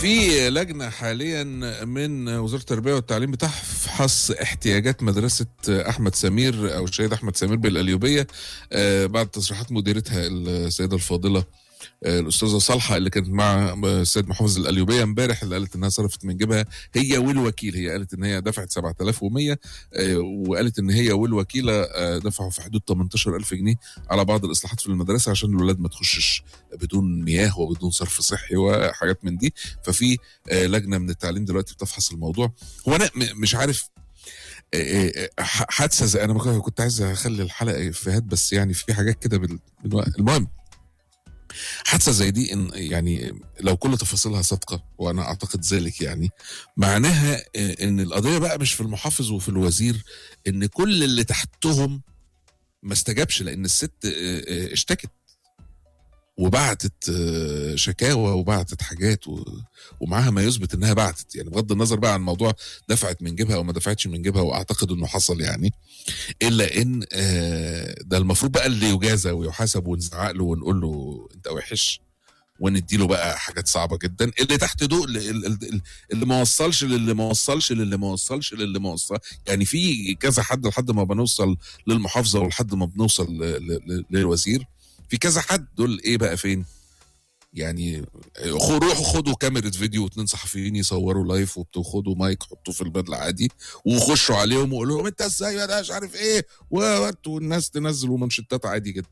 في لجنة حاليا من وزارة التربية والتعليم بتفحص احتياجات مدرسة أحمد سمير أو الشهيد أحمد سمير بالقليوبية آه، بعد تصريحات مديرتها السيدة الفاضلة آه، الأستاذة صالحة اللي كانت مع السيد محافظ القليوبية امبارح اللي قالت إنها صرفت من جيبها هي والوكيل هي قالت إن هي دفعت 7100 آه، وقالت إن هي والوكيلة آه، دفعوا في حدود 18000 جنيه على بعض الإصلاحات في المدرسة عشان الولاد ما تخشش بدون مياه وبدون صرف صحي وحاجات من دي ففي آه، لجنه من التعليم دلوقتي بتفحص الموضوع هو انا م- مش عارف آه، آه، ح- حادثه زي انا ما كنت عايز اخلي الحلقه افيهات بس يعني في حاجات كده بال... بالوقت. المهم حادثه زي دي إن يعني لو كل تفاصيلها صادقه وانا اعتقد ذلك يعني معناها آه، ان القضيه بقى مش في المحافظ وفي الوزير ان كل اللي تحتهم ما استجابش لان الست آه، آه، اشتكت وبعتت آه، شكاوى وبعتت حاجات و... ومعاها ما يثبت انها بعتت يعني بغض النظر بقى عن موضوع دفعت من جيبها او ما دفعتش من جيبها واعتقد انه حصل يعني الا ان آه، ده المفروض بقى اللي يجازى ويحاسب ونزعق له ونقول له انت وحش ونديله بقى حاجات صعبه جدا اللي تحت دول اللي, اللي, اللي ما وصلش للي ما وصلش للي ما وصلش للي ما وصل يعني في كذا حد لحد ما بنوصل للمحافظه ولحد ما بنوصل ل- ل- ل- للوزير في كذا حد دول ايه بقى فين يعني خو- روحوا خدوا كاميرا فيديو واتنين صحفيين يصوروا لايف وبتاع خدوا مايك حطوه في البدله عادي وخشوا عليهم وقولوا لهم انت ازاي يا ده مش عارف ايه وات والناس تنزل ومنشطات عادي جدا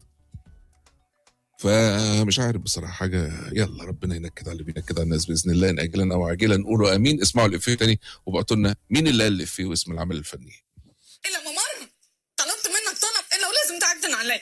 فمش عارف بصراحه حاجه يلا ربنا ينكد على اللي بينكد على الناس باذن الله ان اجلا او عاجلا نقولوا امين اسمعوا الافيه تاني وابعتوا لنا مين اللي قال الافيه واسم العمل الفني الا ممر طلبت منك طلب الا ولازم تعجن عليا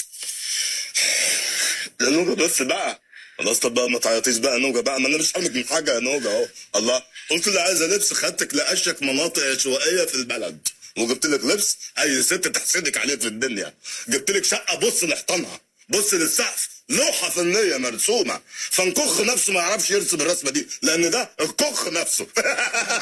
يا نوجة بس بقى خلاص طب بقى ما تعيطيش بقى يا نوجة بقى ما انا مش حامك من حاجه يا نوجة اهو الله قلت لي عايزه لبس خدتك لاشك مناطق عشوائيه في البلد وجبت لك لبس اي ست تحسدك عليه في الدنيا جبت لك شقه بص لحيطانها بص للسقف لوحه فنيه مرسومه فنكخ نفسه ما يعرفش يرسم الرسمه دي لان ده الكخ نفسه